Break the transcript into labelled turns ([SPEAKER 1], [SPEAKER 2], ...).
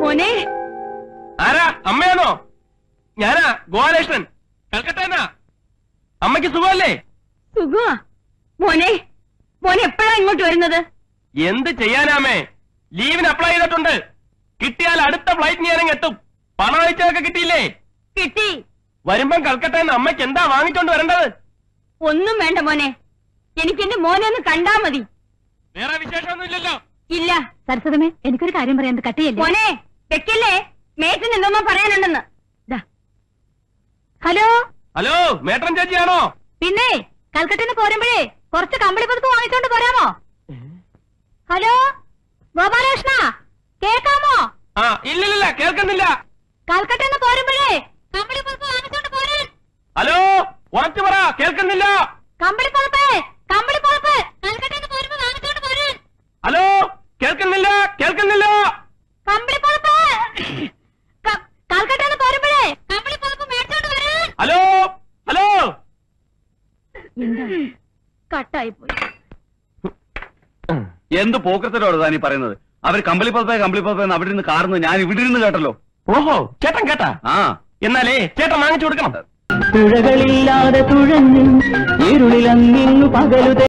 [SPEAKER 1] മോനെ
[SPEAKER 2] ആരാ അമ്മയാണോ ഞാനാ ഗോപാലകൃഷ്ണൻ കൽക്കട്ടന്നാ അമ്മയ്ക്ക് സുഖമല്ലേ
[SPEAKER 1] സുഖമാ മോനെ മോനെ എപ്പോഴാ ഇങ്ങോട്ട് വരുന്നത്
[SPEAKER 2] എന്ത് ചെയ്യാനാമേ ലീവിന് അപ്ലൈ ചെയ്തിട്ടുണ്ട് കിട്ടിയാൽ അടുത്ത ഫ്ലൈറ്റ് ഞാനങ്ങ് എത്തും പണം അയച്ചതൊക്കെ കിട്ടിയില്ലേ
[SPEAKER 1] കിട്ടി
[SPEAKER 2] വരുമ്പം കൽക്കട്ടന്ന് അമ്മയ്ക്ക് എന്താ വാങ്ങിച്ചോണ്ട് വരേണ്ടത്
[SPEAKER 1] ഒന്നും വേണ്ട മോനെ എനിക്ക് എന്റെ മോനെ ഒന്ന് കണ്ടാ മതി
[SPEAKER 2] വേറെ വിശേഷമൊന്നുമില്ലല്ലോ
[SPEAKER 1] ഇല്ല
[SPEAKER 3] സരസ്വതമേ എനിക്കൊരു കാര്യം പറയാൻ കട്ടിയല്ലേ
[SPEAKER 1] മോനെ വെക്കല്ലേ മേറ്റിന് എന്തോന്നോ പറയാനുണ്ടെന്ന്
[SPEAKER 3] ഹലോ
[SPEAKER 2] ഹലോ മേട്ടൻ ചേച്ചിയാണോ
[SPEAKER 3] പിന്നെ കൽക്കട്ടിന്ന് പോരുമ്പോഴേ കുറച്ച് കമ്പിളി പുതുപ്പ് വാങ്ങിച്ചോണ്ട് പോരാമോ ഹലോ ഗോപാലകൃഷ്ണ കേക്കാമോ
[SPEAKER 2] ആ ഇല്ലില്ല കേൾക്കുന്നില്ല
[SPEAKER 3] കൽക്കട്ടിന്ന് പോരുമ്പോഴേ കമ്പിളി പുതുപ്പ് വാങ്ങിച്ചോണ്ട് പോരാൻ
[SPEAKER 2] ഹലോ ഉറച്ചു പറ കേൾക്കുന്നില്ല
[SPEAKER 3] കമ്പിളി പുതുപ്പ് കമ്പിളി പുതുപ്പ് കൽക്കട്ടിന്ന് പോരുമ്പോ വാങ്ങിച്ചോണ്ട് പോരാൻ
[SPEAKER 2] ഹലോ കേൾക്കുന്നില്ല കേൾക്കുന്നില്ല
[SPEAKER 3] കമ്പിളി പുതുപ്പ് ക- കൽക്കട്ടിന്ന് പോരുമ്പോഴേ കമ്പിളി പുതുപ്പ് മേടിച്ചോണ്ട് വരാൻ
[SPEAKER 2] ഹലോ ഹലോ
[SPEAKER 3] കട്ടായി പോയി
[SPEAKER 4] എന്ത് പോക്കത്തിലോട് താനീ പറയുന്നത് അവർ കമ്പിളി പതപ്പേ കമ്പിളി പതപ്പേ അവിടെ നിന്ന് കാറുന്നത് ഞാൻ ഇവിടെ ഇരുന്ന് കേട്ടല്ലോ
[SPEAKER 2] ഓഹോ ചേട്ടൻ കേട്ടാ
[SPEAKER 4] ആ
[SPEAKER 2] എന്നാലേ ചേട്ടൻ വാങ്ങിച്ചു കൊടുക്കണം
[SPEAKER 5] തുഴകളില്ലാതെ തുഴഞ്ഞ് ഇരുളിലങ്ങിങ്ങു പകലുതെ